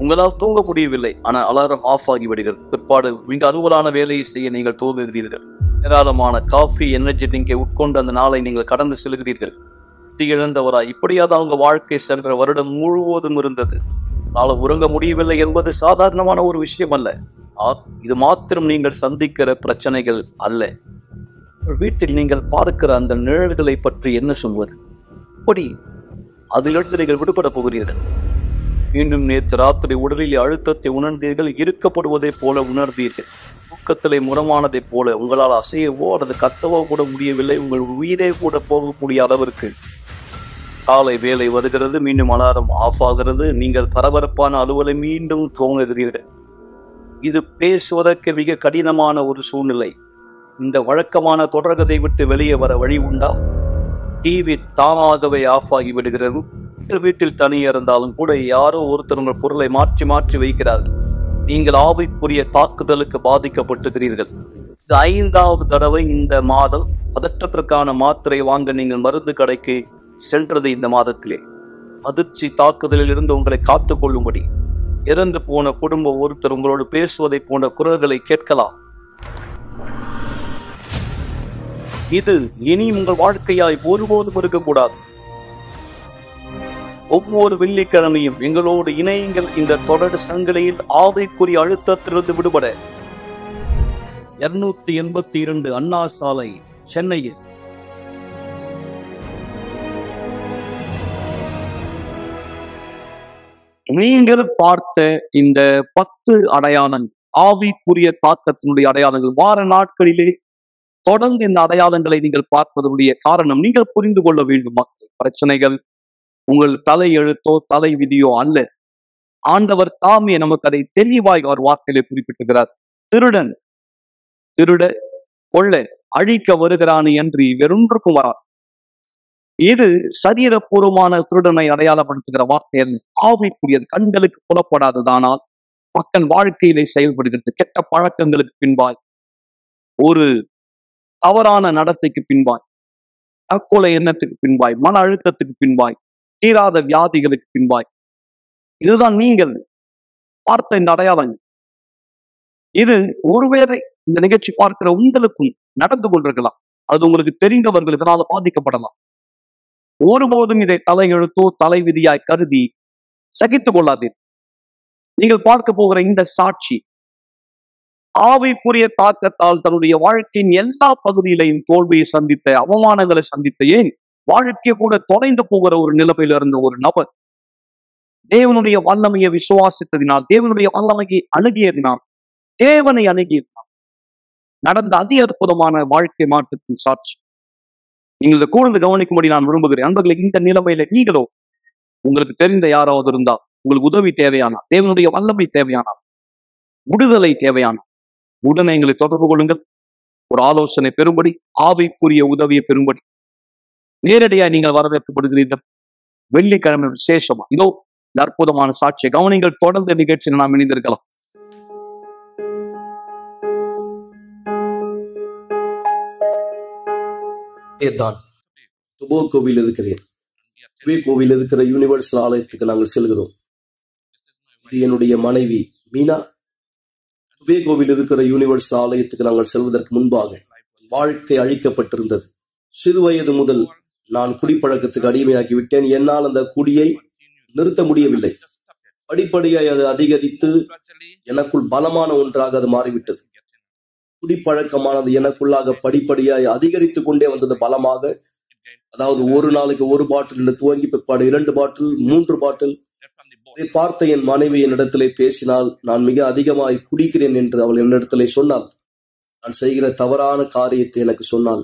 உங்களால் தூங்க முடியவில்லை ஆனால் அலாரம் ஆஃப் ஆகி விடுகிறது பிற்பாடு மிக அலுவலான வேலையை செய்ய நீங்கள் தூங்குகிறீர்கள் ஏராளமான காஃபி எனர்ஜி ட்ரிங்கை உட்கொண்டு அந்த நாளை நீங்கள் கடந்து செல்கிறீர்கள் புத்தி இழந்தவராய் இப்படியாவது அவங்க வாழ்க்கை சென்ற வருடம் முழுவதும் இருந்தது நாளை உறங்க முடியவில்லை என்பது சாதாரணமான ஒரு விஷயம் அல்ல ஆ- இது மாத்திரம் நீங்கள் சந்திக்கிற பிரச்சனைகள் அல்ல வீட்டில் நீங்கள் பார்க்கிற அந்த நிழல்களை பற்றி என்ன சொல்வது இப்படி அதிலிருந்து நீங்கள் விடுபட போகிறீர்கள் மீண்டும் நேற்று ராத்திரி உடலில் அழுத்தத்தை உணர்ந்தீர்கள் இருக்கப்படுவதைப் போல உணர்ந்தீர்கள் தூக்கத்திலே முரமானதைப் போல உங்களால் அசையவோ அல்லது கத்தவோ கூட முடியவில்லை உங்கள் உயிரே கூட போகக்கூடிய அளவிற்கு காலை வேலை வருகிறது மீண்டும் அலாரம் ஆஃப் ஆகிறது நீங்கள் பரபரப்பான அலுவலை மீண்டும் துவங்குகிறீர்கள் இது பேசுவதற்கு மிக கடினமான ஒரு சூழ்நிலை இந்த வழக்கமான தொடர்கதை விட்டு வெளியே வர வழி உண்டா டிவி தானாகவே ஆஃப் ஆகி விடுகிறது நீங்கள் வீட்டில் தனியே இருந்தாலும் கூட யாரோ ஒருத்தர் உங்கள் பொருளை மாற்றி மாற்றி வைக்கிறார்கள் நீங்கள் ஆவிக்குரிய தாக்குதலுக்கு பாதிக்கப்பட்டிருக்கிறீர்கள் இது ஐந்தாவது தடவை இந்த மாதம் பதற்றத்திற்கான மாத்திரை வாங்க நீங்கள் மருந்து கடைக்கு சென்றது இந்த மாதத்திலே அதிர்ச்சி தாக்குதலில் இருந்து உங்களை காத்துக் கொள்ளும்படி இறந்து போன குடும்ப ஒருத்தர் உங்களோடு பேசுவதை போன்ற குரல்களை கேட்கலாம் இது இனி உங்கள் வாழ்க்கையாய் ஒருபோதும் இருக்கக்கூடாது ஒவ்வொரு வெள்ளிக்கிழமையும் எங்களோடு இணையுங்கள் இந்த தொடர் சங்கிலியில் ஆவைக்குரிய அழுத்தத்திலிருந்து விடுபட இருநூத்தி எண்பத்தி இரண்டு அண்ணா சாலை சென்னையில் நீங்கள் பார்த்த இந்த பத்து அடையாளங்கள் ஆவிக்குரிய தாக்கத்தினுடைய அடையாளங்கள் வார நாட்களிலே தொடர்ந்து இந்த அடையாளங்களை நீங்கள் பார்ப்பதனுடைய காரணம் நீங்கள் புரிந்து கொள்ள வேண்டும் மக்கள் பிரச்சனைகள் உங்கள் தலை எழுத்தோ தலை விதியோ அல்ல ஆண்டவர் தாமே நமக்கு அதை தெளிவாய் அவர் வார்த்தையிலே குறிப்பிட்டிருக்கிறார் திருடன் திருட கொள்ள அழிக்க வருகிறானு என்று வேறொன்றுக்கும் வரான் இது சரீரபூர்வமான திருடனை அடையாளப்படுத்துகிற வார்த்தை அல்ல. ஆவிக்குரியது கண்களுக்கு புலப்படாததானால் மக்கள் வாழ்க்கையிலே செயல்படுகிறது கெட்ட பழக்கங்களுக்கு பின்பாய் ஒரு தவறான நடத்தைக்கு பின்பாய் தற்கொலை எண்ணத்துக்கு பின்பாய் மன அழுத்தத்துக்கு பின்பாய் தீராத வியாதிகளுக்கு பின்பாய் இதுதான் நீங்கள் பார்த்த இந்த அடையாளங்கள் இது ஒருவேளை இந்த நிகழ்ச்சி பார்க்கிற உங்களுக்கும் நடந்து கொண்டிருக்கலாம் அது உங்களுக்கு தெரிந்தவர்கள் இதனால பாதிக்கப்படலாம் ஒருபோதும் இதை தலையெழுத்தோ தலைவிதியாய் கருதி சகித்துக் கொள்ளாதீர் நீங்கள் பார்க்க போகிற இந்த சாட்சி ஆவிக்குரிய தாக்கத்தால் தன்னுடைய வாழ்க்கையின் எல்லா பகுதியிலையும் தோல்வியை சந்தித்த அவமானங்களை சந்தித்த ஏன் வாழ்க்கை கூட தொலைந்து போகிற ஒரு நிலைமையில இருந்த ஒரு நபர் தேவனுடைய வல்லமையை விசுவாசித்ததினால் தேவனுடைய வல்லமையை அணுகியதினால் தேவனை அணுகியதினால் நடந்த அதி அற்புதமான வாழ்க்கை மாற்றத்தின் சாட்சி நீங்கள் இதை கூர்ந்து கவனிக்கும்படி நான் விரும்புகிறேன் அன்பர்களே இந்த நிலைமையில நீங்களோ உங்களுக்கு தெரிந்த யாராவது இருந்தா உங்களுக்கு உதவி தேவையானா தேவனுடைய வல்லமை தேவையானா விடுதலை தேவையானா உடனே எங்களை தொடர்பு கொள்ளுங்கள் ஒரு ஆலோசனை பெறும்படி ஆவிக்குரிய உதவியை பெறும்படி நேரடியாக நீங்கள் வரவேற்கப்படுகிறீர்கள் வெள்ளிக்கிழமை விசேஷமா இதோ இந்த அற்புதமான சாட்சியை கவனிங்கள் தொடர்ந்து நிகழ்ச்சியில் நாம் இணைந்திருக்கலாம் நான் துபோ கோவில் இருக்கிறேன் துபே கோவில் இருக்கிற யூனிவர்சல் ஆலயத்துக்கு நாங்கள் செல்கிறோம் இது என்னுடைய மனைவி மீனா துபே கோவில் இருக்கிற யூனிவர்சல் ஆலயத்துக்கு நாங்கள் செல்வதற்கு முன்பாக வாழ்க்கை அழிக்கப்பட்டிருந்தது சிறு வயது முதல் நான் குடிப்பழக்கத்துக்கு அடிமையாகி விட்டேன் என்னால் அந்த குடியை நிறுத்த முடியவில்லை படிப்படியாய் அது அதிகரித்து எனக்குள் பலமான ஒன்றாக அது மாறிவிட்டது குடிப்பழக்கமானது எனக்குள்ளாக படிப்படியாய் அதிகரித்து கொண்டே வந்தது பலமாக அதாவது ஒரு நாளைக்கு ஒரு பாட்டில் துவங்கி பிற்பாடு இரண்டு பாட்டில் மூன்று பாட்டில் இதை பார்த்த என் மனைவி என்னிடத்திலே பேசினால் நான் மிக அதிகமாய் குடிக்கிறேன் என்று அவள் என்னிடத்திலே சொன்னாள் நான் செய்கிற தவறான காரியத்தை எனக்கு சொன்னாள்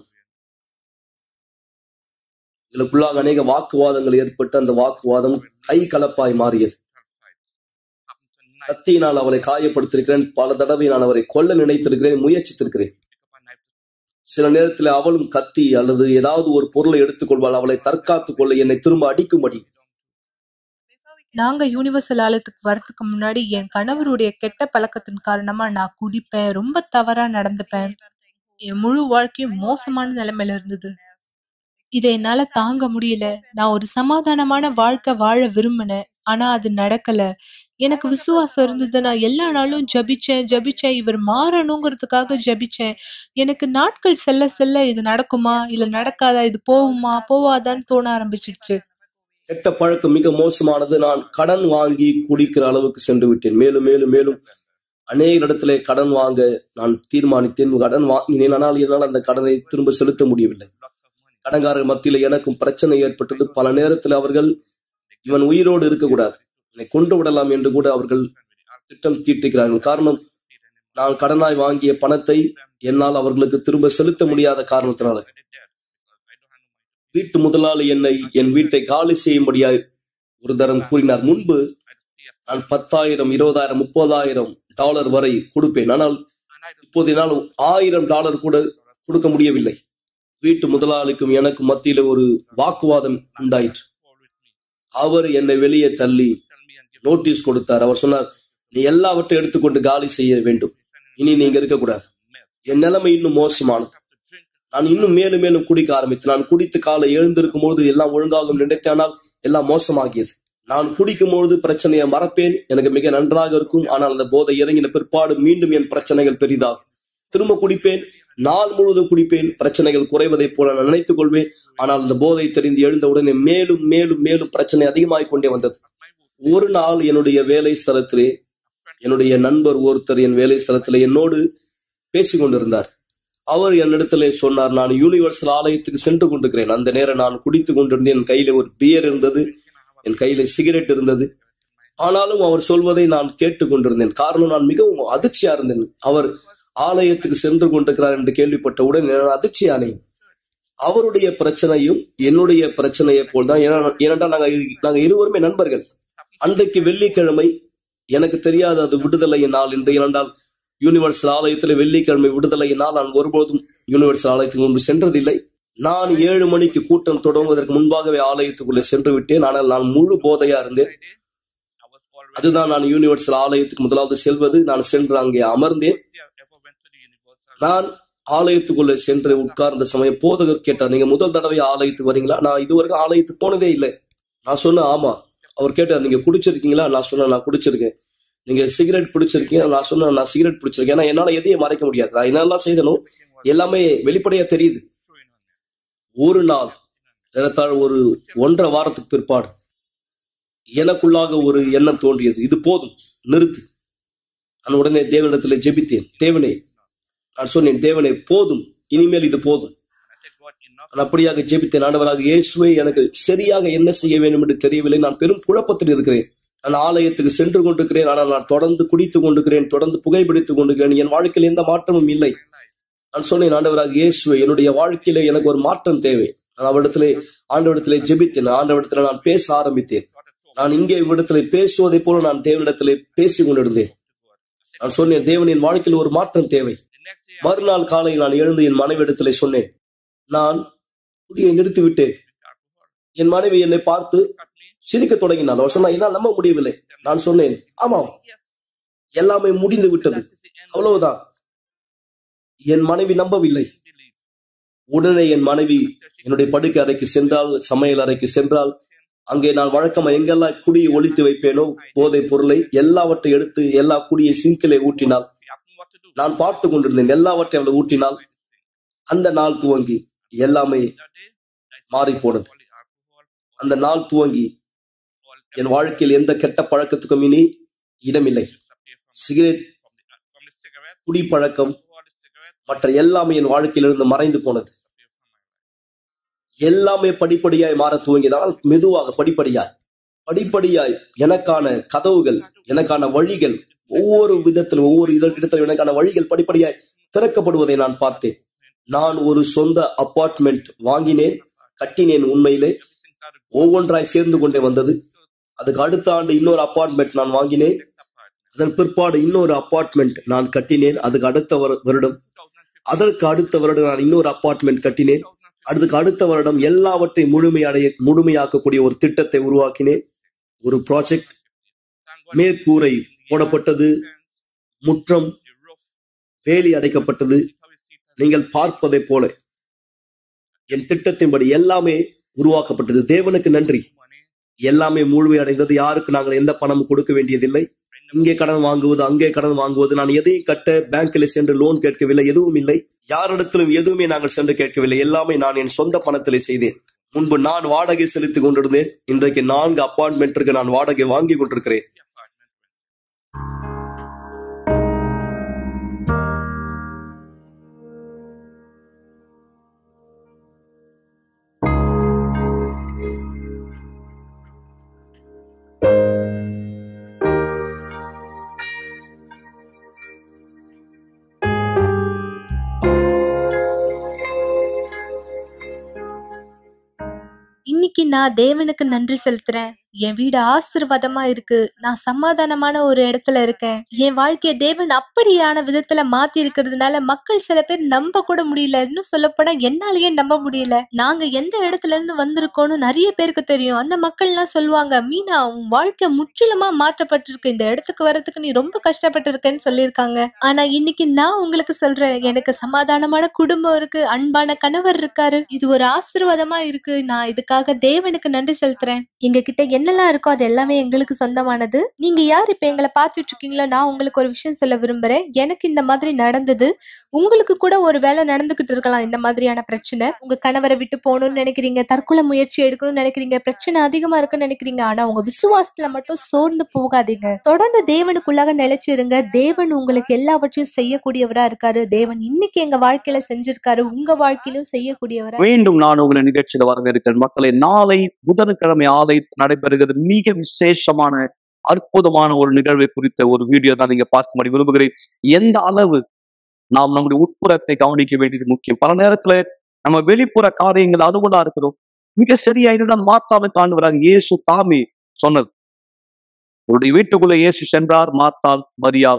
இதற்குள்ளாக அநேக வாக்குவாதங்கள் ஏற்பட்டு அந்த வாக்குவாதம் கை கலப்பாய் மாறியது கத்தியினால் அவரை காயப்படுத்திருக்கிறேன் பல தடவை நான் அவரை கொல்ல நினைத்திருக்கிறேன் முயற்சித்திருக்கிறேன் சில நேரத்தில் அவளும் கத்தி அல்லது ஏதாவது ஒரு பொருளை எடுத்துக்கொள்வாள் அவளை தற்காத்துக் கொள்ள என்னை திரும்ப அடிக்கும்படி நாங்க யூனிவர்சல் ஆலயத்துக்கு வரதுக்கு முன்னாடி என் கணவருடைய கெட்ட பழக்கத்தின் காரணமா நான் குடிப்பேன் ரொம்ப தவறா நடந்துப்பேன் என் முழு வாழ்க்கையும் மோசமான நிலைமையில இருந்தது இதை என்னால தாங்க முடியல நான் ஒரு சமாதானமான வாழ்க்கை வாழ விரும்பினேன் ஆனா அது நடக்கல எனக்கு விசுவாசம் இருந்தது நான் எல்லா நாளும் ஜபிச்சேன் ஜபிச்சேன் இவர் மாறணுங்கிறதுக்காக ஜபிச்சேன் எனக்கு நாட்கள் செல்ல செல்ல இது நடக்குமா இல்ல நடக்காதா இது போகுமா போவாதான்னு தோண ஆரம்பிச்சிடுச்சு கெட்ட பழக்கம் மிக மோசமானது நான் கடன் வாங்கி குடிக்கிற அளவுக்கு சென்று விட்டேன் மேலும் மேலும் மேலும் அநேக இடத்துல கடன் வாங்க நான் தீர்மானித்தேன் கடன் வாங்கினேன் ஆனால் என்னால் அந்த கடனை திரும்ப செலுத்த முடியவில்லை கடன்காரர் மத்தியில எனக்கும் பிரச்சனை ஏற்பட்டது பல நேரத்தில் அவர்கள் இவன் உயிரோடு இருக்கக்கூடாது என்னை கொண்டு விடலாம் என்று கூட அவர்கள் திட்டம் தீட்டுகிறார்கள் காரணம் நான் கடனாய் வாங்கிய பணத்தை என்னால் அவர்களுக்கு திரும்ப செலுத்த முடியாத காரணத்தினால வீட்டு முதலாளி என்னை என் வீட்டை காலி செய்யும்படியாய் ஒரு தரம் கூறினார் முன்பு நான் பத்தாயிரம் இருபதாயிரம் முப்பதாயிரம் டாலர் வரை கொடுப்பேன் ஆனால் இப்போது என்னால் ஆயிரம் டாலர் கூட கொடுக்க முடியவில்லை வீட்டு முதலாளிக்கும் எனக்கும் மத்தியில ஒரு வாக்குவாதம் உண்டாயிற்று அவர் என்னை வெளியே தள்ளி நோட்டீஸ் கொடுத்தார் அவர் சொன்னார் நீ எல்லாவற்றையும் எடுத்துக்கொண்டு காலி செய்ய வேண்டும் இனி நீங்க இருக்கக்கூடாது என் நிலைமை இன்னும் மோசமானது நான் இன்னும் மேலும் மேலும் குடிக்க ஆரம்பித்தேன் நான் குடித்து காலை எழுந்திருக்கும் போது எல்லாம் ஒழுங்காகும் நினைத்தானால் எல்லாம் மோசமாகியது நான் குடிக்கும் பொழுது பிரச்சனையை மறப்பேன் எனக்கு மிக நன்றாக இருக்கும் ஆனால் அந்த போதை இறங்கின பிற்பாடு மீண்டும் என் பிரச்சனைகள் பெரிதாகும் திரும்ப குடிப்பேன் நாள் முழுவதும் குடிப்பேன் பிரச்சனைகள் குறைவதைப் போல நான் நினைத்துக் கொள்வேன் ஆனால் அந்த போதை தெரிந்து எழுந்த உடனே மேலும் மேலும் மேலும் பிரச்சனை அதிகமாகிக் கொண்டே வந்தது ஒரு நாள் என்னுடைய வேலை ஸ்தலத்திலே என்னுடைய நண்பர் ஒருத்தர் என் வேலை ஸ்தலத்திலே என்னோடு பேசிக் கொண்டிருந்தார் அவர் என்னிடத்திலே சொன்னார் நான் யூனிவர்சல் ஆலயத்துக்கு சென்று கொண்டிருக்கிறேன் அந்த நேரம் நான் குடித்துக் கொண்டிருந்தேன் என் கையில ஒரு பியர் இருந்தது என் கையில சிகரெட் இருந்தது ஆனாலும் அவர் சொல்வதை நான் கேட்டுக் கொண்டிருந்தேன் காரணம் நான் மிகவும் அதிர்ச்சியா இருந்தேன் அவர் ஆலயத்துக்கு சென்று கொண்டிருக்கிறார் என்று கேள்விப்பட்டவுடன் நான் அதிர்ச்சியானேன் அவருடைய பிரச்சனையும் என்னுடைய பிரச்சனையை போல்தான் ஏன்னா- ஏனென்றால் நாங்க நாங்க இருவருமே நண்பர்கள் அன்றைக்கு வெள்ளிக்கிழமை எனக்கு தெரியாத அது விடுதலை நாள் என்று ஏனென்றால் யூனிவர்சல் ஆலயத்தில் வெள்ளிக்கிழமை விடுதலை நாள் நான் ஒருபோதும் யூனிவர்சல் ஆலயத்துக்கு முன்பு சென்றதில்லை நான் ஏழு மணிக்கு கூட்டம் தொடங்குவதற்கு முன்பாகவே ஆலயத்துக்குள்ளே சென்று விட்டேன் ஆனால் நான் முழு போதையா இருந்தேன் அதுதான் நான் யூனிவர்சல் ஆலயத்துக்கு முதலாவது செல்வது நான் சென்று அங்கே அமர்ந்தேன் நான் ஆலயத்துக்குள்ள சென்று உட்கார்ந்த சமயம் போதகர் கேட்டார் நீங்க முதல் தடவை ஆலயத்துக்கு வரீங்களா நான் இதுவரைக்கும் ஆலயத்துக்கு போனதே இல்லை நான் சொன்னேன் ஆமா அவர் கேட்டார் நீங்க குடிச்சிருக்கீங்களா நான் சொன்னேன் நான் குடிச்சிருக்கேன் நீங்க சிகரெட் பிடிச்சிருக்கீங்க நான் சொன்னேன் நான் சிகரெட் பிடிச்சிருக்கேன் ஏன்னா என்னால எதையும் மறைக்க முடியாது நான் என்னெல்லாம் செய்தனோ எல்லாமே வெளிப்படையா தெரியுது ஒரு நாள் ஏறத்தாழ ஒரு ஒன்றரை வாரத்துக்கு பிற்பாடு எனக்குள்ளாக ஒரு எண்ணம் தோன்றியது இது போதும் நிறுத்து நான் உடனே தேவனிடத்தில் ஜெபித்தேன் தேவனே நான் சொன்னேன் தேவனே போதும் இனிமேல் இது போதும் நான் அப்படியாக ஜெபித்தேன் ஆண்டவராக இயேசுவே எனக்கு சரியாக என்ன செய்ய வேண்டும் என்று தெரியவில்லை நான் பெரும் குழப்பத்தில் இருக்கிறேன் நான் ஆலயத்துக்கு சென்று கொண்டிருக்கிறேன் ஆனால் நான் தொடர்ந்து குடித்துக் கொண்டிருக்கிறேன் தொடர்ந்து புகைப்பிடித்துக் கொண்டிருக்கிறேன் என் வாழ்க்கையில் எந்த மாற்றமும் இல்லை நான் சொன்னேன் ஆண்டவராக இயேசுவே என்னுடைய வாழ்க்கையில எனக்கு ஒரு மாற்றம் தேவை நான் அவரிடத்திலே ஆண்டவரிடத்திலே ஜெபித்தேன் ஆண்டவரிடத்திலே நான் பேச ஆரம்பித்தேன் நான் இங்கே இவ்விடத்திலே பேசுவதை போல நான் தேவனிடத்திலே பேசிக் கொண்டிருந்தேன் நான் சொன்னேன் தேவன் என் வாழ்க்கையில் ஒரு மாற்றம் தேவை மறுநாள் காலையில் நான் எழுந்து என் மனைவிடத்திலே சொன்னேன் நான் குடியை நிறுத்தி விட்டேன் என் மனைவி என்னை பார்த்து சிரிக்க தொடங்கினாள் அவர் சொன்னா என்னால் நம்ப முடியவில்லை நான் சொன்னேன் ஆமாம் எல்லாமே முடிந்து விட்டது அவ்வளவுதான் என் மனைவி நம்பவில்லை உடனே என் மனைவி என்னுடைய படுக்கை அறைக்கு சென்றால் சமையல் அறைக்கு சென்றால் அங்கே நான் வழக்கமா எங்கெல்லாம் குடியை ஒழித்து வைப்பேனோ போதைப் பொருளை எல்லாவற்றை எடுத்து எல்லா குடியை சிங்கிலே ஊற்றினாள் நான் பார்த்து கொண்டிருந்தேன் எல்லாவற்றையும் அவள் ஊற்றினாள் அந்த நாள் துவங்கி எல்லாமே மாறி போனது அந்த நாள் துவங்கி என் வாழ்க்கையில் எந்த கெட்ட பழக்கத்துக்கும் இனி இடமில்லை சிகரெட் குடி பழக்கம் மற்ற எல்லாமே என் வாழ்க்கையிலிருந்து மறைந்து போனது எல்லாமே படிப்படியாய் மாற துவங்கியதால் மெதுவாக படிப்படியாய் படிப்படியாய் எனக்கான கதவுகள் எனக்கான வழிகள் ஒவ்வொரு விதத்திலும் ஒவ்வொரு இடத்திலும் எனக்கான வழிகள் படிப்படியாய் திறக்கப்படுவதை நான் பார்த்தேன் நான் ஒரு சொந்த அபார்ட்மெண்ட் வாங்கினேன் கட்டினேன் உண்மையிலே ஒவ்வொன்றாய் சேர்ந்து கொண்டே வந்தது அதுக்கு அடுத்த ஆண்டு இன்னொரு அபார்ட்மெண்ட் நான் வாங்கினேன் அதன் பிற்பாடு இன்னொரு அபார்ட்மெண்ட் நான் கட்டினேன் அதுக்கு அடுத்த வரு- வருடம் அதற்கு அடுத்த வருடம் நான் இன்னொரு அபார்ட்மெண்ட் கட்டினேன் அதுக்கு அடுத்த வருடம் எல்லாவற்றையும் முழுமையடைய முழுமையாக்கக்கூடிய ஒரு திட்டத்தை உருவாக்கினேன் ஒரு ப்ராஜெக்ட் மேற்கூரை போடப்பட்டது முற்றம் வேலி அடைக்கப்பட்டது நீங்கள் பார்ப்பதைப் போல என் திட்டத்தின்படி எல்லாமே உருவாக்கப்பட்டது தேவனுக்கு நன்றி எல்லாமே முழுமையடைந்தது யாருக்கு நாங்கள் எந்த பணமும் கொடுக்க வேண்டியதில்லை இங்கே கடன் வாங்குவது அங்கே கடன் வாங்குவது நான் எதையும் கட்ட பேங்க்கில் சென்று லோன் கேட்கவில்லை எதுவும் இல்லை யாரிடத்திலும் எதுவுமே நாங்கள் சென்று கேட்கவில்லை எல்லாமே நான் என் சொந்த பணத்திலே செய்தேன் முன்பு நான் வாடகை செலுத்திக் கொண்டிருந்தேன் இன்றைக்கு நான்கு அப்பார்ட்மெண்ட்டிற்கு நான் வாடகை வாங்கி கொண்டிருக்கிறேன் இன்னைக்கு நான் தேவனுக்கு நன்றி செலுத்துறேன் என் வீடு ஆசீர்வாதமா இருக்கு நான் சமாதானமான ஒரு இடத்துல இருக்கேன் என் வாழ்க்கைய தேவன் அப்படியான விதத்துல மாத்தி இருக்கிறதுனால மக்கள் சில பேர் நம்ப கூட முடியல இன்னும் சொல்ல போனா என்னாலயே நம்ப முடியல நாங்க எந்த இடத்துல இருந்து வந்திருக்கோம்னு நிறைய பேருக்கு தெரியும் அந்த மக்கள் எல்லாம் சொல்லுவாங்க மீனா உன் வாழ்க்கை முற்றிலுமா மாற்றப்பட்டிருக்கு இந்த இடத்துக்கு வர்றதுக்கு நீ ரொம்ப கஷ்டப்பட்டு இருக்கேன்னு சொல்லியிருக்காங்க ஆனா இன்னைக்கு நான் உங்களுக்கு சொல்றேன் எனக்கு சமாதானமான குடும்பம் இருக்கு அன்பான கணவர் இருக்காரு இது ஒரு ஆசீர்வாதமா இருக்கு நான் இதுக்காக தேவனுக்கு நன்றி செலுத்துறேன் எங்க கிட்ட என்னெல்லாம் இருக்கோ அது எல்லாமே எங்களுக்கு சொந்தமானது நீங்க யார் இப்ப எங்களை பார்த்துட்டு இருக்கீங்களோ நான் உங்களுக்கு ஒரு விஷயம் சொல்ல விரும்புறேன் எனக்கு இந்த மாதிரி நடந்தது உங்களுக்கு கூட ஒரு வேலை நடந்துகிட்டு இருக்கலாம் இந்த மாதிரியான பிரச்சனை உங்க கணவரை விட்டு போகணும்னு நினைக்கிறீங்க தற்கொலை முயற்சி எடுக்கணும்னு நினைக்கிறீங்க பிரச்சனை அதிகமா இருக்குன்னு நினைக்கிறீங்க ஆனா உங்க விசுவாசத்துல மட்டும் சோர்ந்து போகாதீங்க தொடர்ந்து தேவனுக்குள்ளாக நிலைச்சிருங்க தேவன் உங்களுக்கு எல்லாவற்றையும் செய்யக்கூடியவரா இருக்காரு தேவன் இன்னைக்கு எங்க வாழ்க்கையில செஞ்சிருக்காரு உங்க வாழ்க்கையிலும் செய்யக்கூடியவரா மீண்டும் நான் உங்களை நிகழ்ச்சியில வரவேற்கிறேன் மக்களே நாளை புதன்கிழமை ஆலை நடைபெறுகிறது மிக விசேஷமான அற்புதமான ஒரு நிகழ்வை குறித்த ஒரு வீடியோ தான் நீங்க பார்க்கும்படி விரும்புகிறேன் எந்த அளவு நாம் நம்முடைய உட்புறத்தை கவனிக்க வேண்டியது முக்கியம் பல நேரத்துல நம்ம வெளிப்புற காரியங்கள் அனுகூலா இருக்கிறோம் மிக சரியா இதுதான் மாத்தாவை காண்டு வராங்க இயேசு தாமே சொன்னது அவருடைய வீட்டுக்குள்ள இயேசு சென்றார் மாத்தாள் மரியாள்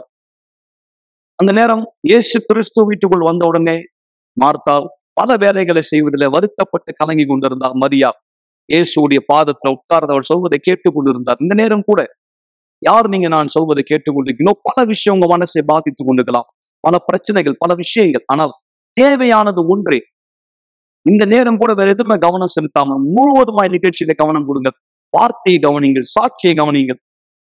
அந்த நேரம் இயேசு கிறிஸ்து வீட்டுக்குள் வந்த உடனே மார்த்தாள் பல வேலைகளை செய்வதில் வருத்தப்பட்டு கலங்கி கொண்டிருந்தார் மரியா இயேசுடைய பாதத்துல உட்கார்ந்து அவர் சொல்வதை கேட்டுக் கொண்டிருந்தார் இந்த நேரம் கூட யார் நீங்க நான் சொல்வதை கேட்டுக்கொண்டிருக்கீங்களோ பல விஷயம் உங்க மனசை பாதித்துக் கொண்டிருக்கலாம் பல பிரச்சனைகள் பல விஷயங்கள் ஆனால் தேவையானது ஒன்றே இந்த நேரம் கூட வேற எதுவுமே கவனம் செலுத்தாம முழுவதுமாய் நிகழ்ச்சியில கவனம் கொடுங்க வார்த்தையை கவனிங்கள் சாட்சியை கவனிங்கள்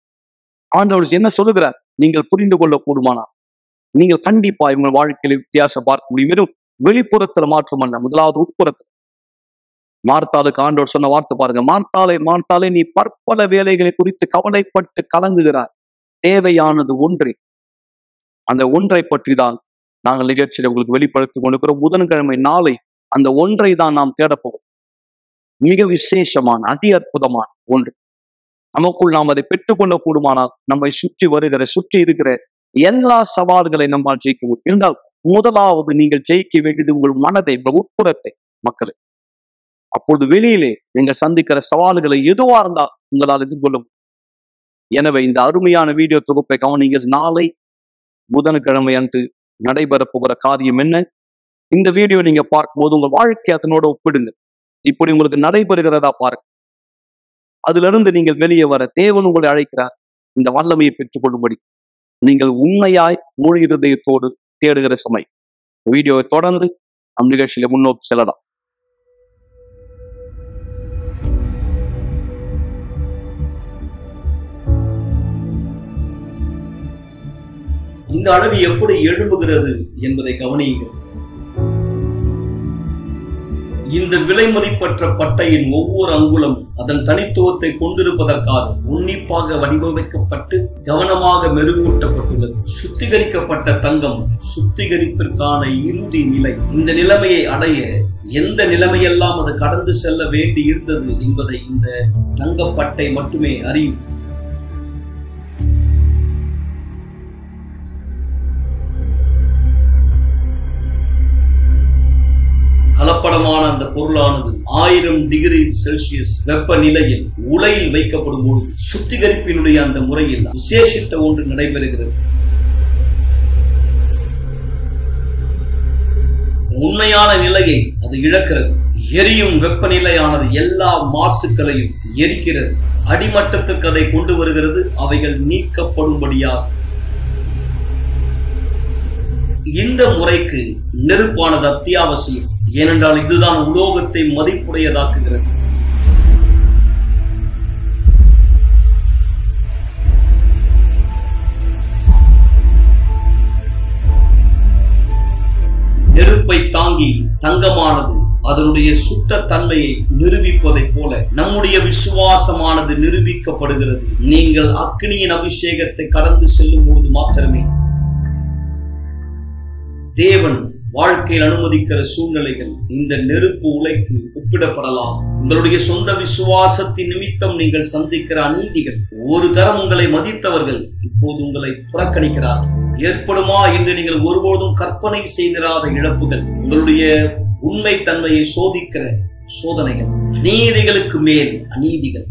ஆண்டவர் என்ன சொல்லுகிறார் நீங்கள் புரிந்து கொள்ள கூடுமானால் நீங்கள் கண்டிப்பா உங்கள் வாழ்க்கையில வித்தியாசம் பார்க்க முடியும் வெறும் வெளிப்புறத்துல மாற்றம் அல்ல முதலாவது உட்புறத்துல மார்த்தாளுக்கு ஆண்டவர் சொன்ன வார்த்தை பாருங்க மார்த்தாலே மார்த்தாலே நீ பற்பல வேலைகளை குறித்து கவலைப்பட்டு கலங்குகிறார் தேவையானது ஒன்றே அந்த ஒன்றை பற்றி தான் நாங்கள் நிகழ்ச்சியில உங்களுக்கு வெளிப்படுத்திக் கொண்டிருக்கிறோம் புதன்கிழமை நாளை அந்த ஒன்றை தான் நாம் தேடப்போவோம் மிக விசேஷமான அதி அற்புதமான ஒன்று நமக்குள் நாம் அதை பெற்றுக்கொள்ள கூடுமானால் நம்மை சுற்றி வருகிற சுற்றி இருக்கிற எல்லா சவால்களை நம்மால் ஜெயிக்க முடியும் என்றால் முதலாவது நீங்கள் ஜெயிக்க வேண்டியது உங்கள் மனதை உங்கள் உட்புறத்தை மக்களே அப்பொழுது வெளியிலே நீங்கள் சந்திக்கிற சவால்களை எதுவா இருந்தா உங்களால் எதிர்கொள்ள முடியும் எனவே இந்த அருமையான வீடியோ தொகுப்பை கவனிங்கள் நாளை புதன்கிழமை அன்று நடைபெற போகிற காரியம் என்ன இந்த வீடியோ நீங்க பார்க்கும்போது உங்க வாழ்க்கை அதனோட ஒப்பிடுங்க இப்படி உங்களுக்கு நடைபெறுகிறதா பாருங்க அதுல இருந்து நீங்கள் வெளியே வர தேவன் உங்களை அழைக்கிறார் இந்த வல்லமையை பெற்றுக்கொள்ளும்படி நீங்கள் உண்மையாய் முழு இருதயத்தோடு தேடுகிற சமயம் வீடியோவை தொடர்ந்து நம் நிகழ்ச்சியில முன்னோக்கி செல்லலாம் இந்த அழகு எப்படி எழும்புகிறது என்பதை கவனியுங்கள் இந்த விலை மதிப்பற்ற பட்டையின் ஒவ்வொரு அங்குலம் அதன் தனித்துவத்தை கொண்டிருப்பதற்காக உன்னிப்பாக வடிவமைக்கப்பட்டு கவனமாக மெருகூட்டப்பட்டுள்ளது சுத்திகரிக்கப்பட்ட தங்கம் சுத்திகரிப்பிற்கான இறுதி நிலை இந்த நிலைமையை அடைய எந்த நிலைமையெல்லாம் அது கடந்து செல்ல வேண்டி இருந்தது என்பதை இந்த தங்கப்பட்டை மட்டுமே அறியும் கலப்படமான அந்த பொருளானது ஆயிரம் டிகிரி செல்சியஸ் வெப்பநிலையில் உலையில் வைக்கப்படும் போது சுத்திகரிப்பினுடைய அந்த முறையில் விசேஷித்த ஒன்று நடைபெறுகிறது உண்மையான நிலையை அது இழக்கிறது எரியும் வெப்பநிலையானது எல்லா மாசுக்களையும் எரிக்கிறது அடிமட்டத்துக்கு அதை கொண்டு வருகிறது அவைகள் நீக்கப்படும்படியாக இந்த முறைக்கு நெருப்பானது அத்தியாவசியம் ஏனென்றால் இதுதான் உலோகத்தை மதிப்புடையதாக்குகிறது நெருப்பை தாங்கி தங்கமானது அதனுடைய சுத்த தன்மையை நிரூபிப்பதைப் போல நம்முடைய விசுவாசமானது நிரூபிக்கப்படுகிறது நீங்கள் அக்னியின் அபிஷேகத்தை கடந்து செல்லும் பொழுது மாத்திரமே தேவன் வாழ்க்கையில் அனுமதிக்கிற சூழ்நிலைகள் இந்த நெருப்பு உலைக்கு ஒப்பிடப்படலாம் உங்களுடைய சொந்த விசுவாசத்தின் நிமித்தம் நீங்கள் சந்திக்கிற அநீதிகள் ஒரு தரம் உங்களை மதித்தவர்கள் இப்போது உங்களை புறக்கணிக்கிறார்கள் ஏற்படுமா என்று நீங்கள் ஒருபோதும் கற்பனை செய்திராத இழப்புகள் உங்களுடைய உண்மை தன்மையை சோதிக்கிற சோதனைகள் நீதிகளுக்கு மேல் அநீதிகள்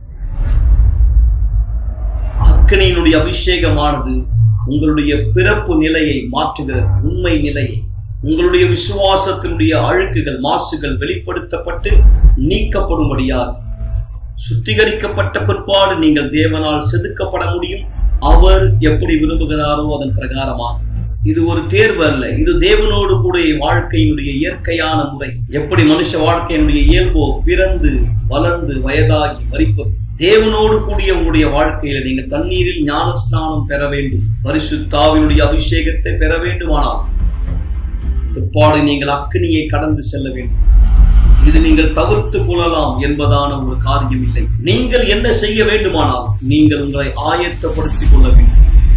அக்கனியினுடைய அபிஷேகமானது உங்களுடைய பிறப்பு நிலையை மாற்றுகிறது உண்மை நிலையை உங்களுடைய விசுவாசத்தினுடைய அழுக்குகள் மாசுகள் வெளிப்படுத்தப்பட்டு நீக்கப்படும்படியாக சுத்திகரிக்கப்பட்ட பிற்பாடு நீங்கள் தேவனால் செதுக்கப்பட முடியும் அவர் எப்படி விரும்புகிறாரோ அதன் பிரகாரமாக இது ஒரு தேர்வு அல்ல இது தேவனோடு கூட வாழ்க்கையினுடைய இயற்கையான முறை எப்படி மனுஷ வாழ்க்கையினுடைய இயல்போ பிறந்து வளர்ந்து வயதாகி மறிப்பது தேவனோடு கூடிய உங்களுடைய வாழ்க்கையில நீங்கள் தண்ணீரில் ஞான ஸ்நானம் பெற வேண்டும் பரிசுத்தாவினுடைய அபிஷேகத்தை பெற வேண்டுமானால் பிற்பாடு நீங்கள் அக்னியை கடந்து செல்ல வேண்டும் இது நீங்கள் தவிர்த்து கொள்ளலாம் என்பதான ஒரு காரியம் இல்லை நீங்கள் என்ன செய்ய வேண்டுமானால் நீங்கள் உங்களை ஆயத்தப்படுத்திக் கொள்ள வேண்டும்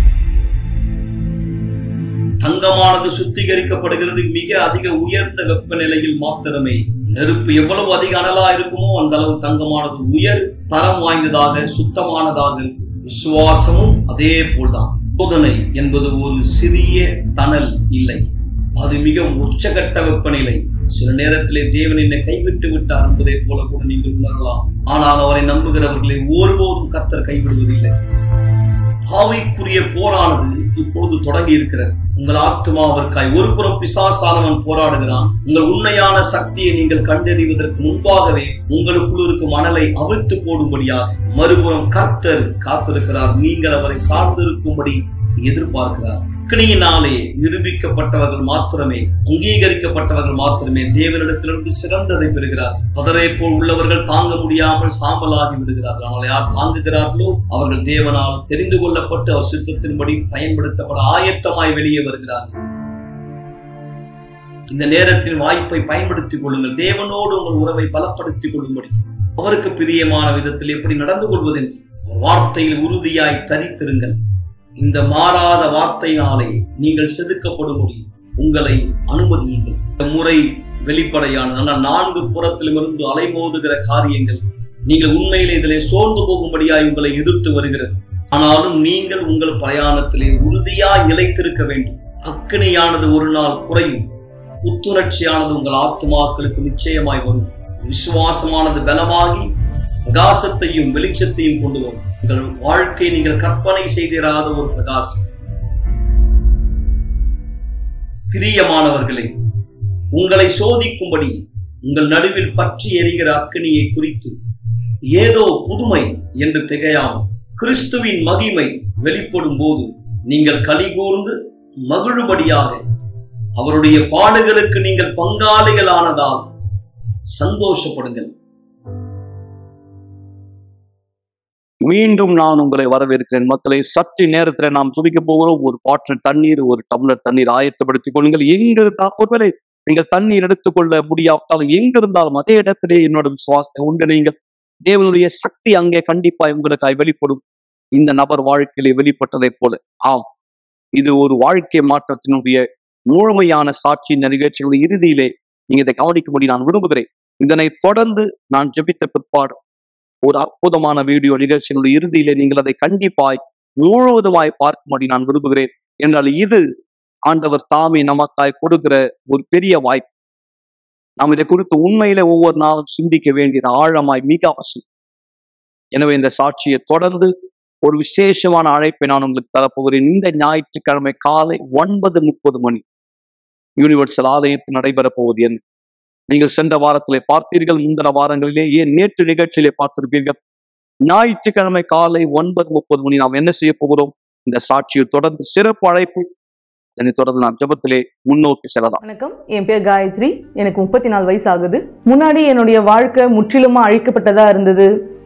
தங்கமானது சுத்திகரிக்கப்படுகிறது மிக அதிக உயர்ந்த வெப்பநிலையில் மாத்திரமே நெருப்பு எவ்வளவு அதிக அனலா இருக்குமோ அந்த அளவு தங்கமானது உயர் தரம் வாய்ந்ததாக சுத்தமானதாக இருக்கும் விசுவாசமும் அதே போல்தான் சோதனை என்பது ஒரு சிறிய தணல் இல்லை அது மிக உச்சகட்ட வெப்பநிலை சில நேரத்திலே தேவன் என்னை கைவிட்டு விட்டார் என்பதை போல கூட நீங்கள் உணரலாம் ஆனால் அவரை நம்புகிறவர்களை ஒருபோதும் கர்த்தர் கைவிடுவதில்லை ஆவைக்குரிய போரானது இப்பொழுது தொடங்கி இருக்கிறது உங்கள் ஆத்மாவிற்காய் ஒரு புறம் பிசாசானவன் போராடுகிறான் உங்கள் உண்மையான சக்தியை நீங்கள் கண்டறிவதற்கு முன்பாகவே உங்களுக்குள் இருக்கும் மணலை அவிழ்த்து போடும்படியாக மறுபுறம் கர்த்தர் காத்திருக்கிறார் நீங்கள் அவரை சார்ந்திருக்கும்படி எதிர்பார்க்கிறார் அக்னியினாலே நிரூபிக்கப்பட்டவர்கள் மாத்திரமே அங்கீகரிக்கப்பட்டவர்கள் மாத்திரமே தேவனிடத்திலிருந்து சிறந்ததை பெறுகிறார் பதரை போல் உள்ளவர்கள் தாங்க முடியாமல் சாம்பலாகி விடுகிறார்கள் ஆனால் யார் தாங்குகிறார்களோ அவர்கள் தேவனால் தெரிந்து கொள்ளப்பட்டு அவர் சித்தத்தின்படி பயன்படுத்தப்பட ஆயத்தமாய் வெளியே வருகிறார்கள் இந்த நேரத்தின் வாய்ப்பை பயன்படுத்திக் கொள்ளுங்கள் தேவனோடு உங்கள் உறவை பலப்படுத்திக் கொள்ளும்படி அவருக்கு பிரியமான விதத்தில் எப்படி நடந்து கொள்வதென்று வார்த்தையில் உறுதியாய் தரித்திருங்கள் இந்த மாறாத வார்த்தையினாலே நீங்கள் செதுக்கப்படும்படி உங்களை அனுமதியுங்கள் இந்த முறை வெளிப்படையானது ஆனால் நான்கு புறத்திலும் இருந்து அலைமோதுகிற காரியங்கள் நீங்கள் உண்மையிலே இதிலே சோர்ந்து போகும்படியாய் உங்களை எதிர்த்து வருகிறது ஆனாலும் நீங்கள் உங்கள் பிரயாணத்திலே உறுதியாய் நிலைத்திருக்க வேண்டும் அக்கினியானது ஒரு நாள் குறையும் புத்துணர்ச்சியானது உங்கள் ஆத்துமாக்களுக்கு நிச்சயமாய் வரும் விசுவாசமானது பலமாகி பிரகாசத்தையும் வெளிச்சத்தையும் கொண்டு வரும் உங்கள் வாழ்க்கை நீங்கள் கற்பனை செய்திராத ஒரு பிரகாசம் பிரியமானவர்களே உங்களை சோதிக்கும்படி உங்கள் நடுவில் பற்றி எரிகிற அக்கினியை குறித்து ஏதோ புதுமை என்று திகையாமல் கிறிஸ்துவின் மகிமை வெளிப்படும் போது நீங்கள் கலிகூர்ந்து மகிழும்படியாக அவருடைய பாடுகளுக்கு நீங்கள் பங்காளிகளானதால் சந்தோஷப்படுங்கள் மீண்டும் நான் உங்களை வரவேற்கிறேன் மக்களை சற்று நேரத்துல நாம் துதிக்க போகிறோம் ஒரு பாட்டில் தண்ணீர் ஒரு டம்ளர் தண்ணீர் ஆயத்தப்படுத்திக் கொள்ளுங்கள் எங்க இருந்தா ஒருவேளை நீங்கள் தண்ணீர் எடுத்துக்கொள்ள முடியாவிட்டாலும் எங்க இருந்தாலும் அதே இடத்திலே என்னோட விசுவாசத்தை உண்டு நீங்கள் தேவனுடைய சக்தி அங்கே கண்டிப்பாய் உங்களுக்காய் வெளிப்படும் இந்த நபர் வாழ்க்கையிலே வெளிப்பட்டதைப் போல ஆம் இது ஒரு வாழ்க்கை மாற்றத்தினுடைய முழுமையான சாட்சி இந்த நிகழ்ச்சியினுடைய இறுதியிலே நீங்க இதை கவனிக்கும்படி நான் விரும்புகிறேன் இதனை தொடர்ந்து நான் ஜெபித்த பிற்பாடு ஒரு அற்புதமான வீடியோ நிகழ்ச்சியினுடைய இறுதியிலே நீங்கள் அதை கண்டிப்பாய் முழுவதுமாய் பார்க்கும்படி நான் விரும்புகிறேன் என்றால் இது ஆண்டவர் தாமே நமக்காய் கொடுக்கிற ஒரு பெரிய வாய்ப்பு நாம் இதை குறித்து உண்மையிலே ஒவ்வொரு நாளும் சிந்திக்க வேண்டியது ஆழமாய் மிக அவசியம் எனவே இந்த சாட்சியை தொடர்ந்து ஒரு விசேஷமான அழைப்பை நான் உங்களுக்கு தரப்போகிறேன் இந்த ஞாயிற்றுக்கிழமை காலை ஒன்பது முப்பது மணி யூனிவர்சல் ஆலயத்தில் நடைபெறப் போவது என்ன நீங்கள் சென்ற வாரத்திலே பார்த்தீர்கள் முந்தின வாரங்களிலே ஏன் நேற்று நிகழ்ச்சியிலே பார்த்திருப்பீர்கள் ஞாயிற்றுக்கிழமை காலை ஒன்பது முப்பது மணி நாம் என்ன செய்ய போகிறோம் இந்த சாட்சியை தொடர்ந்து சிறப்பு அழைப்பு இதனை தொடர்ந்து நாம் ஜெபத்திலே முன்னோக்கி செல்லலாம் வணக்கம் என் பேர் காயத்ரி எனக்கு முப்பத்தி நாலு வயசு ஆகுது முன்னாடி என்னுடைய வாழ்க்கை முற்றிலுமா அழிக்கப்பட்டதா இருந்தது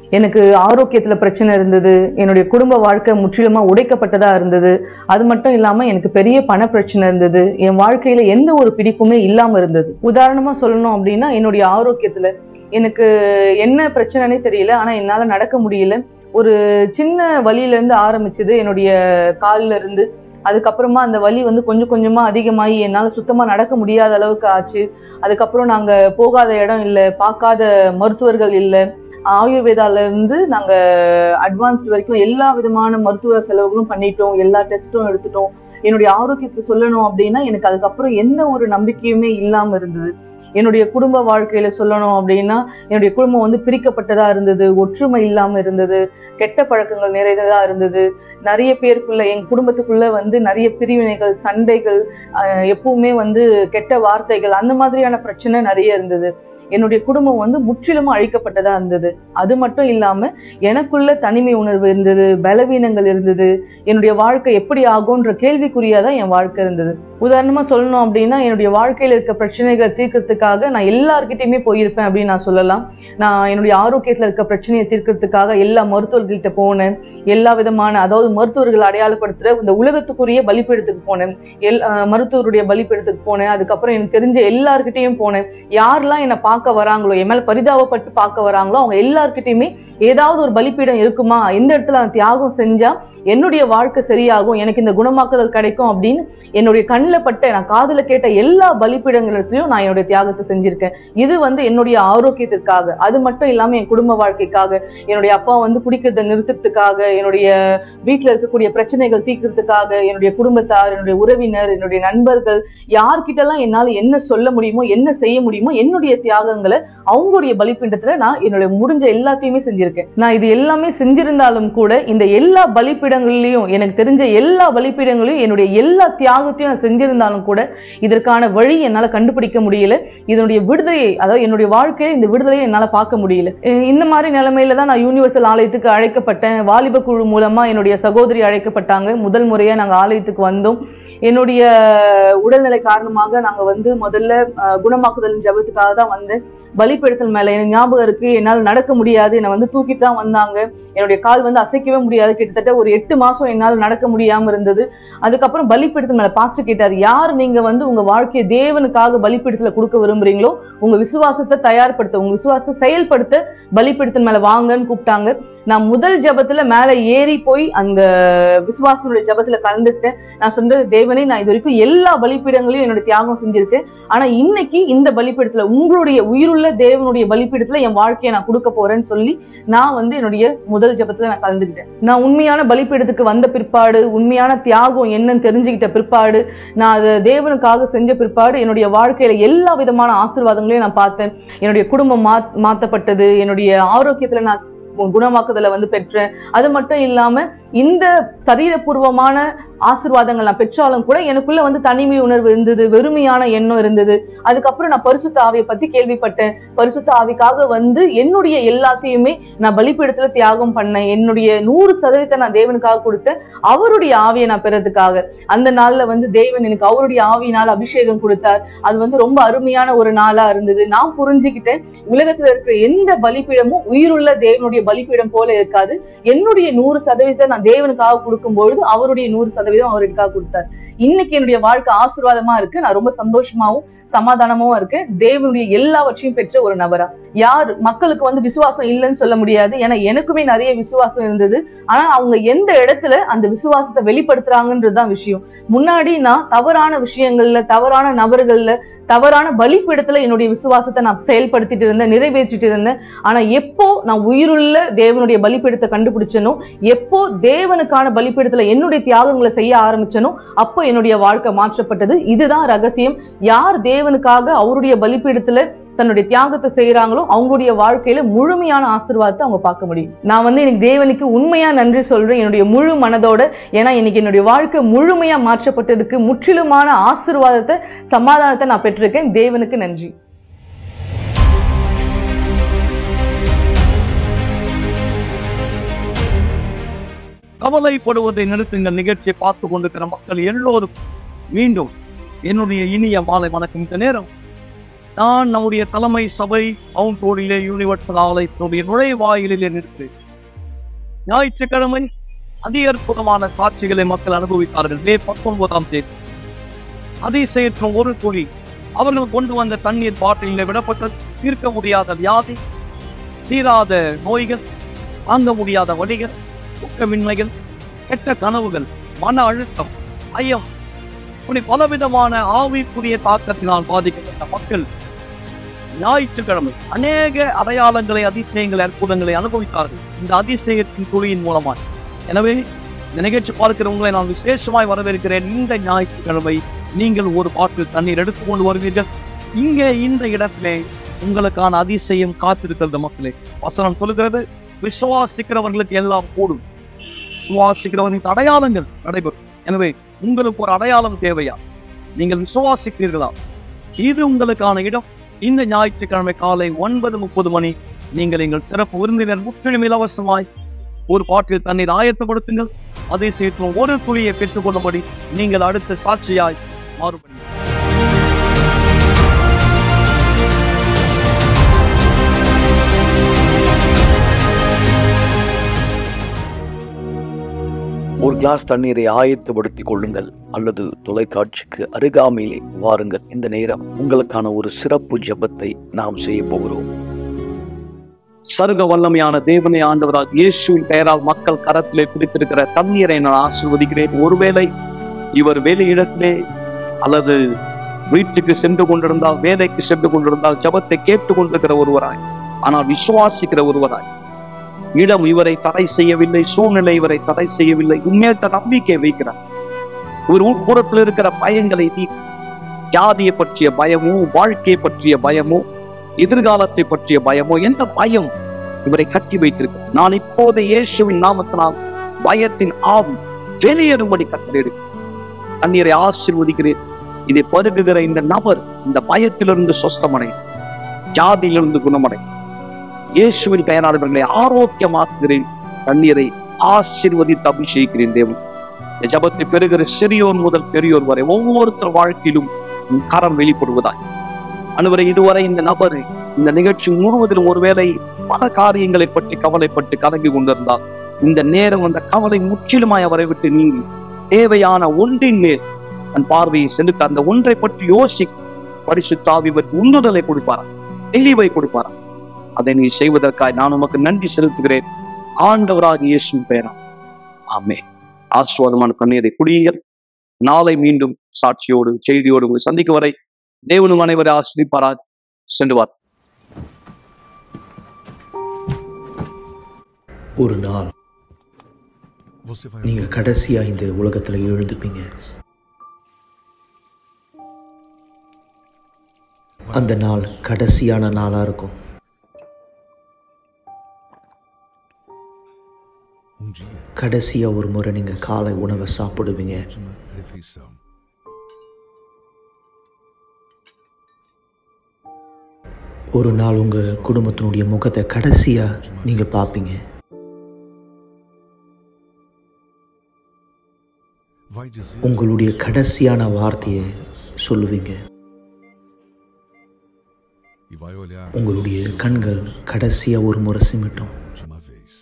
எனக்கு ஆரோக்கியத்துல பிரச்சனை இருந்தது என்னுடைய குடும்ப வாழ்க்கை முற்றிலுமா உடைக்கப்பட்டதா இருந்தது அது மட்டும் இல்லாம எனக்கு பெரிய பண பிரச்சனை இருந்தது என் வாழ்க்கையில எந்த ஒரு பிடிப்புமே இல்லாம இருந்தது உதாரணமா சொல்லணும் அப்படின்னா என்னுடைய ஆரோக்கியத்துல எனக்கு என்ன பிரச்சனைனே தெரியல ஆனா என்னால நடக்க முடியல ஒரு சின்ன வலியில இருந்து ஆரம்பிச்சது என்னுடைய கால்ல இருந்து அதுக்கப்புறமா அந்த வலி வந்து கொஞ்சம் கொஞ்சமா அதிகமாகி என்னால சுத்தமா நடக்க முடியாத அளவுக்கு ஆச்சு அதுக்கப்புறம் நாங்க போகாத இடம் இல்லை பார்க்காத மருத்துவர்கள் இல்லை ஆயுர்வேதால இருந்து நாங்க அட்வான்ஸ்ட் வரைக்கும் எல்லா விதமான மருத்துவ செலவுகளும் பண்ணிட்டோம் எல்லா டெஸ்ட்டும் எடுத்துட்டோம் என்னுடைய ஆரோக்கியத்தை சொல்லணும் அப்படின்னா எனக்கு அதுக்கப்புறம் எந்த ஒரு நம்பிக்கையுமே இல்லாம இருந்தது என்னுடைய குடும்ப வாழ்க்கையில சொல்லணும் அப்படின்னா என்னுடைய குடும்பம் வந்து பிரிக்கப்பட்டதா இருந்தது ஒற்றுமை இல்லாம இருந்தது கெட்ட பழக்கங்கள் நிறைந்ததா இருந்தது நிறைய பேருக்குள்ள எங்க குடும்பத்துக்குள்ள வந்து நிறைய பிரிவினைகள் சண்டைகள் ஆஹ் எப்பவுமே வந்து கெட்ட வார்த்தைகள் அந்த மாதிரியான பிரச்சனை நிறைய இருந்தது என்னுடைய குடும்பம் வந்து முற்றிலுமா அழிக்கப்பட்டதா இருந்தது அது மட்டும் இல்லாம எனக்குள்ள தனிமை உணர்வு இருந்தது பலவீனங்கள் இருந்தது என்னுடைய வாழ்க்கை எப்படி ஆகும்ன்ற கேள்விக்குறியா தான் என் வாழ்க்கை இருந்தது உதாரணமா சொல்லணும் அப்படின்னா என்னுடைய வாழ்க்கையில இருக்க பிரச்சனைகளை தீர்க்கறதுக்காக நான் எல்லார்கிட்டயுமே போயிருப்பேன் அப்படின்னு நான் சொல்லலாம் நான் என்னுடைய ஆரோக்கியத்துல இருக்க பிரச்சனையை தீர்க்கறதுக்காக எல்லா மருத்துவர்கள்கிட்ட போனேன் எல்லா விதமான அதாவது மருத்துவர்கள் அடையாளப்படுத்துற இந்த உலகத்துக்குரிய பலிப்பீடத்துக்கு போனேன் எல் அஹ் மருத்துவருடைய பலிப்பீடத்துக்கு போனேன் அதுக்கப்புறம் எனக்கு தெரிஞ்ச எல்லார்கிட்டயும் போனேன் யாரெல்லாம் என்னை பார்க்க வராங்களோ என் மேல பரிதாபப்பட்டு பார்க்க வராங்களோ அவங்க எல்லார்கிட்டயுமே ஏதாவது ஒரு பலிப்பீடம் இருக்குமா எந்த இடத்துல நான் தியாகம் செஞ்சா என்னுடைய வாழ்க்கை சரியாகும் எனக்கு இந்த குணமாக்குதல் கிடைக்கும் அப்படின்னு என்னுடைய கண்ணில் பட்ட நான் காதுல கேட்ட எல்லா பலிப்பீடங்களிடத்திலையும் நான் என்னுடைய தியாகத்தை செஞ்சிருக்கேன் இது வந்து என்னுடைய ஆரோக்கியத்திற்காக அது மட்டும் இல்லாம என் குடும்ப வாழ்க்கைக்காக என்னுடைய அப்பா வந்து குடிக்கிறதை நிறுத்தத்துக்காக என்னுடைய வீட்டுல இருக்கக்கூடிய பிரச்சனைகள் தீர்க்கறதுக்காக என்னுடைய குடும்பத்தார் என்னுடைய உறவினர் என்னுடைய நண்பர்கள் யார்கிட்டலாம் என்னால என்ன சொல்ல முடியுமோ என்ன செய்ய முடியுமோ என்னுடைய தியாகங்களை அவங்களுடைய பலிப்பீண்டத்துல நான் என்னுடைய முடிஞ்ச எல்லாத்தையுமே செஞ்சிருக்கேன் நான் இது எல்லாமே செஞ்சிருந்தாலும் கூட இந்த எல்லா பலிப்பீடங்கள்லயும் எனக்கு தெரிஞ்ச எல்லா பலிப்பீடங்களையும் என்னுடைய எல்லா தியாகத்தையும் நான் செஞ்சிருந்தாலும் கூட இதற்கான வழி என்னால கண்டுபிடிக்க முடியல இதனுடைய விடுதலையை அதாவது என்னுடைய வாழ்க்கையில இந்த விடுதலையை என்னால பார்க்க முடியல அஹ் இந்த மாதிரி நிலைமையில தான் நான் யூனிவர்சல் ஆலயத்துக்கு அழைக்கப்பட்டேன் வாலிப குழு மூலமா என்னுடைய சகோதரி அழைக்கப்பட்டாங்க முதல் முறையா நாங்க ஆலயத்துக்கு வந்தோம் என்னுடைய உடல்நிலை காரணமாக நாங்க வந்து முதல்ல அஹ், குணமாக்குதல் ஜபத்துக்காக தான் வந்தேன் பலிப்பெடுத்தல் மேல எனக்கு ஞாபகம் இருக்கு என்னால் நடக்க முடியாது என்னை வந்து தூக்கிட்டு தான் வந்தாங்க என்னுடைய கால் வந்து அசைக்கவே முடியாது கிட்டத்தட்ட ஒரு எட்டு மாசம் என்னால் நடக்க முடியாம இருந்தது அதுக்கப்புறம் பலிப்பீடத்தில் மேல பாஸ்டர் கேட்டார் யார் நீங்க வந்து உங்க வாழ்க்கையை தேவனுக்காக பலிப்பீடத்துல கொடுக்க விரும்புறீங்களோ உங்க விசுவாசத்தை தயார்படுத்த உங்க விசுவாசத்தை செயல்படுத்த பலிப்பீடத்தின் மேல வாங்கன்னு கூப்பிட்டாங்க நான் முதல் ஜெபத்துல மேல ஏறி போய் அந்த விசுவாசனுடைய ஜெபத்துல கலந்துட்டேன் நான் சொன்னது தேவனே நான் இது வரைக்கும் எல்லா பலிப்பீடங்களையும் என்னோட தியாகம் செஞ்சிருக்கேன் ஆனா இன்னைக்கு இந்த பலிப்பீடத்துல உங்களுடைய உயிருள்ள தேவனுடைய பலிப்பீடத்துல என் வாழ்க்கையை நான் கொடுக்க போறேன்னு சொல்லி நான் வந்து என்னுடைய முதல் ஜெபத்துல நான் கலந்துக்கிட்டேன் நான் உண்மையான பலிப்பீடத்துக்கு வந்த பிற்பாடு உண்மையான தியாகம் என்னன்னு தெரிஞ்சுக்கிட்ட பிற்பாடு நான் அதை தேவனுக்காக செஞ்ச பிற்பாடு என்னுடைய வாழ்க்கையில எல்லா விதமான ஆசீர்வாதங்களையும் நான் பார்த்தேன் என்னுடைய குடும்பம் மா மாத்தப்பட்டது என்னுடைய ஆரோக்கியத்துல நான் குணமாக்குதலை வந்து பெற்றேன் அது மட்டும் இல்லாம இந்த சரீரபூர்வமான ஆசீர்வாதங்கள் நான் பெற்றாலும் கூட எனக்குள்ள வந்து தனிமை உணர்வு இருந்தது வெறுமையான எண்ணம் இருந்தது அதுக்கப்புறம் நான் பரிசுத்த ஆவியை பத்தி கேள்விப்பட்டேன் பரிசுத்த ஆவிக்காக வந்து என்னுடைய எல்லாத்தையுமே நான் பலிப்பீடத்துல தியாகம் பண்ணேன் என்னுடைய நூறு சதவீதத்தை நான் தேவனுக்காக கொடுத்தேன் அவருடைய ஆவியை நான் பெறதுக்காக அந்த நாள்ல வந்து தேவன் எனக்கு அவருடைய ஆவியினால் அபிஷேகம் கொடுத்தார் அது வந்து ரொம்ப அருமையான ஒரு நாளா இருந்தது நான் புரிஞ்சுக்கிட்டேன் உலகத்துல இருக்கிற எந்த பலிப்பீடமும் உயிருள்ள தேவனுடைய பலிப்பீடம் போல இருக்காது என்னுடைய நூறு சதவீதத்தை நான் தேவனுக்காக கொடுக்கும் பொழுது அவருடைய நூறு சதவீதம் அவருக்காக கொடுத்தார் இன்னைக்கு என்னுடைய வாழ்க்கை ஆசீர்வாதமா இருக்கு நான் ரொம்ப சந்தோஷமாவும் சமாதானமாவும் இருக்கு தேவனுடைய எல்லாவற்றையும் பெற்ற ஒரு நபரா யார் மக்களுக்கு வந்து விசுவாசம் இல்லைன்னு சொல்ல முடியாது ஏன்னா எனக்குமே நிறைய விசுவாசம் இருந்தது ஆனா அவங்க எந்த இடத்துல அந்த விசுவாசத்தை வெளிப்படுத்துறாங்கன்றதுதான் விஷயம் முன்னாடி நான் தவறான விஷயங்கள்ல தவறான நபர்கள்ல தவறான பலிப்பீடத்துல என்னுடைய விசுவாசத்தை நான் செயல்படுத்திட்டு இருந்தேன் நிறைவேற்றிட்டு இருந்தேன் ஆனா எப்போ நான் உயிருள்ள தேவனுடைய பலிப்பீடத்தை கண்டுபிடிச்சனோ எப்போ தேவனுக்கான பலிப்பீடத்துல என்னுடைய தியாகங்களை செய்ய ஆரம்பிச்சனோ அப்போ என்னுடைய வாழ்க்கை மாற்றப்பட்டது இதுதான் ரகசியம் யார் தேவனுக்காக அவருடைய பலிப்பீடத்துல தன்னுடைய தியாகத்தை செய்யறாங்களோ அவங்களுடைய வாழ்க்கையில முழுமையான ஆசீர்வாதத்தை அவங்க பார்க்க முடியும் நான் வந்து எனக்கு தேவனுக்கு உண்மையா நன்றி சொல்றேன் என்னுடைய முழு மனதோட ஏன்னா இன்னைக்கு என்னுடைய வாழ்க்கை முழுமையா மாற்றப்பட்டதுக்கு முற்றிலுமான ஆசீர்வாதத்தை சமாதானத்தை நான் பெற்றிருக்கேன் தேவனுக்கு நன்றி கவலைப்படுவதை நிறுத்துங்கள் நிகழ்ச்சியை பார்த்து கொண்டிருக்கிற மக்கள் எல்லோரும் மீண்டும் என்னுடைய இனிய மாலை வணக்கம் இந்த நேரம் நான் நம்முடைய தலைமை சபை மவுண்ட் ரோடிலே யூனிவர்சல் ஆலயத்தினுடைய நுழைவாயிலிலே நிற்கிறேன் ஞாயிற்றுக்கிழமை அதி அற்புதமான சாட்சிகளை மக்கள் அனுபவித்தார்கள் மே பத்தொன்பதாம் தேதி அதிசயற்றும் ஒரு துளி அவர்கள் கொண்டு வந்த தண்ணீர் பாட்டிலில் விடப்பட்டது தீர்க்க முடியாத வியாதி தீராத நோய்கள் தாங்க முடியாத வழிகள் தூக்கமின்மைகள் கெட்ட கனவுகள் மன அழுத்தம் ஐயம் இப்படி பலவிதமான ஆவிக்குரிய தாக்கத்தினால் பாதிக்கப்பட்ட மக்கள் ஞாயிற்றுக்கிழமை அநேக அடையாளங்களை அதிசயங்களை அற்புதங்களை அனுபவித்தார்கள் இந்த அதிசயத்தின் துளியின் மூலமாய் எனவே இந்த நிகழ்ச்சி பார்க்கிற உங்களை நான் விசேஷமாய் வரவேற்கிறேன் இந்த ஞாயிற்றுக்கிழமை நீங்கள் ஒரு பாட்டில் தண்ணீர் எடுத்துக்கொண்டு வருவீர்கள் இங்கே இந்த இடத்திலே உங்களுக்கான அதிசயம் காத்திருக்கிறது மக்களே வசனம் சொல்லுகிறது விசுவாசிக்கிறவர்களுக்கு எல்லாம் கூடும் விசுவாசிக்கிறவர்களுக்கு அடையாளங்கள் நடைபெறும் எனவே உங்களுக்கு ஒரு அடையாளம் தேவையா நீங்கள் விசுவாசிக்கிறீர்களா இது உங்களுக்கான இடம் இந்த ஞாயிற்றுக்கிழமை காலை ஒன்பது முப்பது மணி நீங்கள் எங்கள் சிறப்பு விருந்தினர் முற்றிலும் இலவசமாய் ஒரு பாட்டில் தண்ணீர் ஆயத்தப்படுத்துங்கள் அதே சேர்த்து ஒரு துளியை பெற்றுக்கொள்ளும்படி நீங்கள் அடுத்த சாட்சியாய் மாறுபடுங்கள் ஒரு கிளாஸ் தண்ணீரை ஆயத்தப்படுத்திக் கொள்ளுங்கள் அல்லது தொலைக்காட்சிக்கு அருகாமையிலே வாருங்கள் இந்த நேரம் உங்களுக்கான ஒரு சிறப்பு ஜெபத்தை நாம் செய்ய போகிறோம் சர்வ வல்லமையான தேவனை ஆண்டவராக இயேசுவின் பெயரால் மக்கள் கரத்திலே பிடித்திருக்கிற தண்ணீரை நான் ஆசிர்வதிக்கிறேன் ஒருவேளை இவர் வேலை இடத்திலே அல்லது வீட்டுக்கு சென்று கொண்டிருந்தால் வேலைக்கு சென்று கொண்டிருந்தால் ஜெபத்தை கேட்டுக் கொண்டிருக்கிற ஒருவராய் ஆனால் விசுவாசிக்கிற ஒருவராய் இடம் இவரை தடை செய்யவில்லை சூழ்நிலை இவரை தடை செய்யவில்லை உண்மையத்த நம்பிக்கை வைக்கிறார் இவர் உட்புறத்தில் இருக்கிற பயங்களை நீ ஜாதியை பற்றிய பயமோ வாழ்க்கையை பற்றிய பயமோ எதிர்காலத்தை பற்றிய பயமோ எந்த பயம் இவரை கட்டி வைத்திருக்கு நான் இப்போது இயேசுவின் நாமத்தினால் பயத்தின் ஆவி வெளியேறும்படி கட்டளையிடு தண்ணீரை ஆசீர்வதிக்கிறேன் இதை பருகுகிற இந்த நபர் இந்த பயத்திலிருந்து சொஸ்தமடை ஜாதியிலிருந்து குணமடை இயேசுவின் பெயரால் இவர்களை ஆரோக்கியமாக்குகிறேன் தண்ணீரை ஆசீர்வதித்து அபிஷேகிக்கிறேன் தேவன் இந்த ஜபத்தை பெறுகிற சிறியோர் முதல் பெரியோர் வரை ஒவ்வொருத்தர் வாழ்க்கையிலும் உன் கரம் வெளிப்படுவதாய் அனுவரை இதுவரை இந்த நபர் இந்த நிகழ்ச்சி முழுவதிலும் ஒருவேளை பல காரியங்களை பற்றி கவலைப்பட்டு கலங்கி கொண்டிருந்தால் இந்த நேரம் அந்த கவலை முற்றிலுமாய் அவரை விட்டு நீங்கி தேவையான ஒன்றின் மேல் தன் பார்வையை செலுத்த அந்த ஒன்றை பற்றி யோசி பரிசுத்தாவி உந்துதலை கொடுப்பாரா தெளிவை கொடுப்பாரா அதை நீ செய்வதற்காக நான் உமக்கு நன்றி செலுத்துகிறேன் ஆண்டவராக இயேசுவின் பெயரா ஆமே ஆசுவாதமான தண்ணீரை குடியுங்கள் நாளை மீண்டும் சாட்சியோடு செய்தியோடு உங்களை சந்திக்கும் வரை தேவனும் அனைவரை ஆஸ்வதிப்பாராக சென்று வார் ஒரு நாள் Você vai நீங்க கடைசியா இந்த உலகத்துல எழுந்துப்பீங்க அந்த நாள் கடைசியான நாளா இருக்கும் um dia கடைசியா ஒரு முறை நீங்க காலை உணவை சாப்பிடுவீங்க última refeição. ஒரு நாள் உங்க குடும்பத்தினுடைய முகத்தை கடைசியா நீங்க பார்ப்பீங்க Vai dizer உங்களுடைய கடைசியான வார்த்தையை சொல்லுவீங்க e vai olhar உங்களுடைய கண்கள் கடைசியா ஒரு முறை சிமிட்டும் última vez.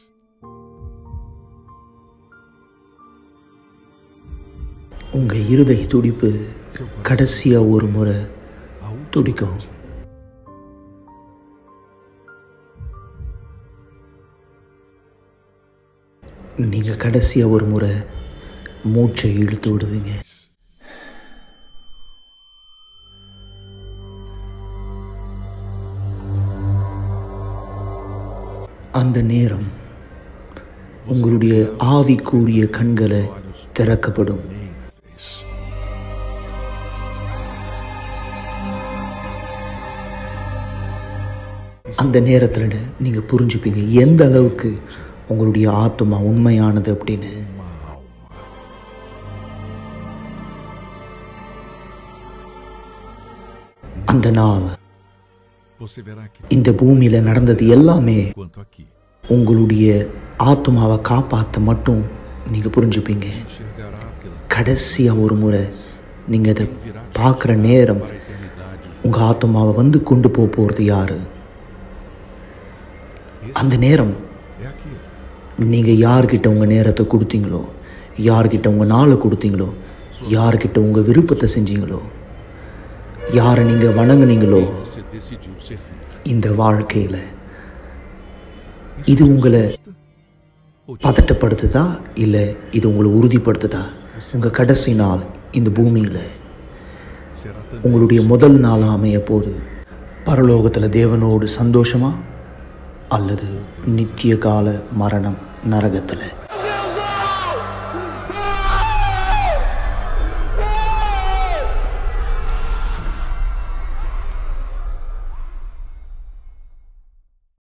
உங்க இருதய துடிப்பு Seu coração, கடைசியா ஒரு முறை a última துடிக்கும் vez. நீங்க கடைசியா ஒரு முறை மூச்சை இழுத்து விடுவீங்க அந்த நேரம் உங்களுடைய ஆவிக்குரிய கண்களை திறக்கப்படும் Primeira vez. அந்த நேரத்தில் நீங்க புரிஞ்சுப்பீங்க எந்த அளவுக்கு உங்களுடைய ஆத்மா உண்மையானது அப்படின்னு Uma alma. அந்த நாள் Você verá que இந்த பூமியில நடந்தது எல்லாமே quanto aqui உங்களுடைய ஆத்மாவை காப்பாற்ற மட்டும் நீங்க புரிஞ்சுப்பீங்க enxergará pela கடைசியா ஒரு முறை நீங்க அதை பார்க்குற நேரம் para a eternidade உங்கள் ஆத்மாவை வந்து கொண்டு போக போகிறது யாரு அந்த நேரம் É aquilo. நீங்கள் யார்கிட்ட உங்கள் நேரத்தை கொடுத்தீங்களோ யார்கிட்ட உங்கள் நாளை கொடுத்தீங்களோ யார்கிட்ட உங்கள் விருப்பத்தை செஞ்சீங்களோ யாரை நீங்கள் வணங்குனீங்களோ Você decidiu servir. இந்த வாழ்க்கையில் இது உங்களை பதட்டப்படுத்துதா இல்லை இது உங்களை உறுதிப்படுத்துதா உங்கள் கடைசி நாள் இந்த பூமியில் Será também உங்களுடைய முதல் நாளாக அமைய போது பரலோகத்தில் தேவனோடு சந்தோஷமா அல்லது நித்திய கால மரணம் நரகத்தில்